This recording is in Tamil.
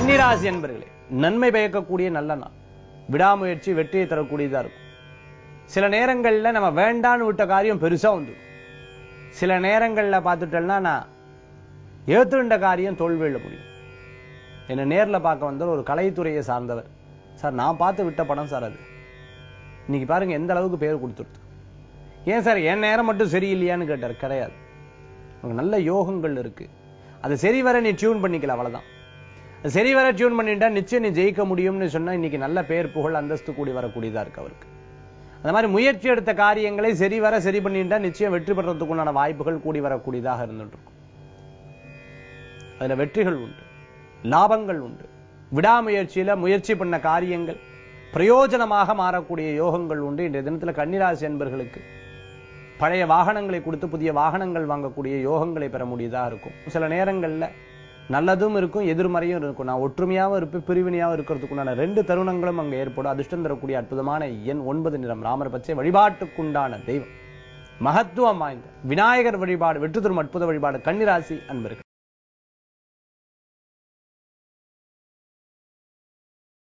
கன்னிராசி என்பர்களே நன்மை பயக்கக்கூடிய நல்ல நாள் விடாமுயற்சி வெற்றியை தரக்கூடியதா இருக்கும் சில நேரங்கள்ல நம்ம வேண்டான்னு விட்ட காரியம் பெருசா வந்து சில நேரங்கள்ல பார்த்துட்டோம்னா நான் ஏத்துண்ட காரியம் தோல்வியில முடியும் என்ன நேர்ல பார்க்க வந்தவர் ஒரு கலைத்துறையை சார்ந்தவர் சார் நான் பார்த்து விட்ட படம் சார் அது இன்னைக்கு பாருங்க எந்த அளவுக்கு பேர் கொடுத்துருது ஏன் சார் என் நேரம் மட்டும் சரியில்லையான்னு கேட்டார் கிடையாது உனக்கு நல்ல யோகங்கள் இருக்கு அது சரி வர நீ டியூன் பண்ணிக்கல அவ்வளவுதான் அது சரி வர டியூன் பண்ணிட்டா நிச்சயம் நீ ஜெயிக்க முடியும்னு சொன்னா இன்னைக்கு நல்ல பேர் புகழ் அந்தஸ்து கூடி வரக்கூடியதா இருக்கு அவருக்கு அந்த மாதிரி முயற்சி எடுத்த காரியங்களை சரி வர சரி பண்ணிட்டா நிச்சயம் வெற்றி பெறறதுக்குண்டான வாய்ப்புகள் கூடி வரக்கூடியதாக இருந்துட்டு இருக்கும் அதுல வெற்றிகள் உண்டு லாபங்கள் உண்டு விடாமுயற்சியில முயற்சி பண்ண காரியங்கள் பிரயோஜனமாக மாறக்கூடிய யோகங்கள் உண்டு இன்றைய தினத்துல கன்னிராசி என்பர்களுக்கு பழைய வாகனங்களை கொடுத்து புதிய வாகனங்கள் வாங்கக்கூடிய யோகங்களை பெற முடியதா இருக்கும் சில நேரங்கள்ல நல்லதும் இருக்கும் எதிர்மறையும் இருக்கும் நான் ஒற்றுமையாவும் இருப்பேன் பிரிவினையாவும் இருக்கிறதுக்குண்டான ரெண்டு தருணங்களும் அங்க ஏற்படும் அதிர்ஷ்டம் தரக்கூடிய அற்புதமான எண் ஒன்பது நிறம் ராமர் பச்சை வழிபாட்டுக்குண்டான தெய்வம் மகத்துவம் வாய்ந்த விநாயகர் வழிபாடு வெற்றி தரும் அற்புத வழிபாடு கன்னிராசி அன்பர்கள்